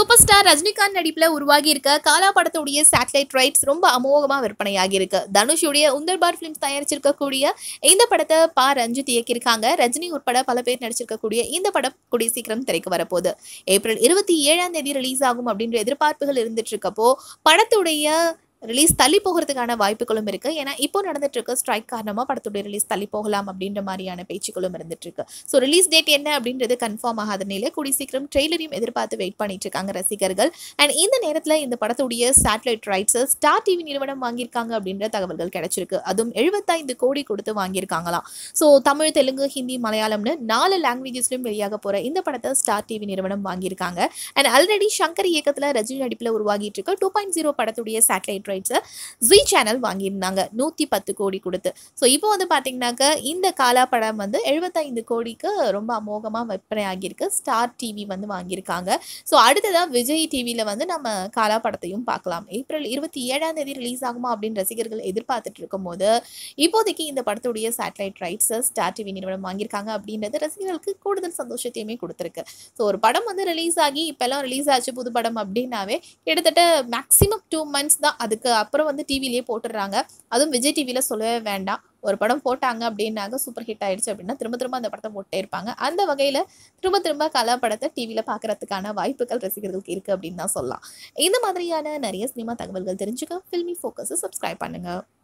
super star Rajinikanth நடிப்புல உருவாகி இருக்க காலா படத்துடைய சேட்டலைட் ரைட்ஸ் ரொம்ப அமோகமா விற்பனையாகி இருக்கு தனுஷுடைய உந்தர்பார் பிலிம்ஸ் தயாரிச்சிருக்கக்கூடிய இந்த படத்தை பா ரஞ்சித் இயக்கியிருக்காங்க ரஜினி உட்பட பல பேர் நடிச்சிருக்கக்கூடிய இந்த படம் கூடிய சீக்கிரம் திரைக்கு வரப்போகுது ஏப்ரல் இருபத்தி ஏழாம் தேதி ரிலீஸ் ஆகும் அப்படின்ற எதிர்பார்ப்புகள் இருந்துட்டு இருக்கப்போ படத்துடைய ரிலீஸ் தள்ளி போகிறதுக்கான வாய்ப்புகளும் இருக்கு ஏன்னா இப்போ நடந்துட்டு இருக்க ஸ்ட்ரைக் காரணமா படத்துடைய ரிலீஸ் தள்ளி போகலாம் அப்படின்ற மாதிரியான பேச்சுக்களும் இருந்துட்டு இருக்கு ஸோ ரிலீஸ் டேட் என்ன அப்படின்றது கன்ஃபார்ம் ஆகாத நிலையில கூடி சீக்கிரம் ட்ரெய்லரையும் எதிர்பார்த்து வெயிட் பண்ணிட்டு இருக்காங்க ரசிகர்கள் அண்ட் இந்த நேரத்தில் இந்த படத்துடைய சேட்டலைட் ரைட்ஸை ஸ்டார் டிவி நிறுவனம் வாங்கியிருக்காங்க அப்படின்ற தகவல்கள் கிடைச்சிருக்கு அதுவும் எழுபத்தைந்து கோடி கொடுத்து வாங்கியிருக்காங்களாம் ஸோ தமிழ் தெலுங்கு ஹிந்தி மலையாளம்னு நாலு லாங்குவேஜஸ்லையும் வெளியாக போகிற இந்த படத்தை ஸ்டார் டிவி நிறுவனம் வாங்கியிருக்காங்க அண்ட் ஆல்ரெடி சங்கர் இயக்கத்தில் ரஜினி நடிப்பில் உருவாகிட்டு இருக்க டூ பாயிண்ட் ஜீரோ படத்துடைய சேட்டலைட் ரைட்ஸை ஜி சேனல் வாங்கியிருந்தாங்க நூற்றி பத்து கோடி கொடுத்து ஸோ இப்போ வந்து பார்த்தீங்கன்னாக்க இந்த காலா படம் வந்து எழுபத்தைந்து கோடிக்கு ரொம்ப அமோகமாக விற்பனை ஆகியிருக்கு ஸ்டார் டிவி வந்து வாங்கியிருக்காங்க ஸோ அடுத்ததாக விஜய் டிவியில் வந்து நம்ம காலா படத்தையும் பார்க்கலாம் ஏப்ரல் இருபத்தி ஏழாம் தேதி ரிலீஸ் ஆகுமா அப்படின்னு ரசிகர்கள் எதிர்பார்த்துட்டு இருக்கும்போது இப்போதைக்கு இந்த படத்துடைய சேட்டலைட் ரைட்ஸை ஸ்டார் டிவி நிறுவனம் வாங்கியிருக்காங்க அப்படின்றது ரசிகர்களுக்கு கூடுதல் சந்தோஷத்தையுமே கொடுத்துருக்கு ஸோ ஒரு படம் வந்து ரிலீஸ் ஆகி இப்போல்லாம் ரிலீஸ் ஆச்சு புது படம் அப்படின்னாவே கிட்டத்தட்ட மேக்ஸிமம் டூ மந்த்ஸ் தான் அதுக்கு அப்புறம் வந்து டிவிலேயே போட்டுடுறாங்க அதுவும் விஜய் டிவியில் சொல்லவே வேண்டாம் ஒரு படம் போட்டாங்க அப்படின்னாங்க சூப்பர் ஹிட் ஆயிடுச்சு அப்படின்னா திரும்ப திரும்ப அந்த படத்தை போட்டே இருப்பாங்க அந்த வகையில் திரும்ப திரும்ப கலா படத்தை டிவியில் பார்க்கறதுக்கான வாய்ப்புகள் ரசிகர்களுக்கு இருக்குது அப்படின்னு தான் சொல்லலாம் இந்த மாதிரியான நிறைய சினிமா தகவல்கள் தெரிஞ்சுக்க ஃபில்மி ஃபோக்கஸை சப்ஸ்கிரைப் பண்ணுங்கள்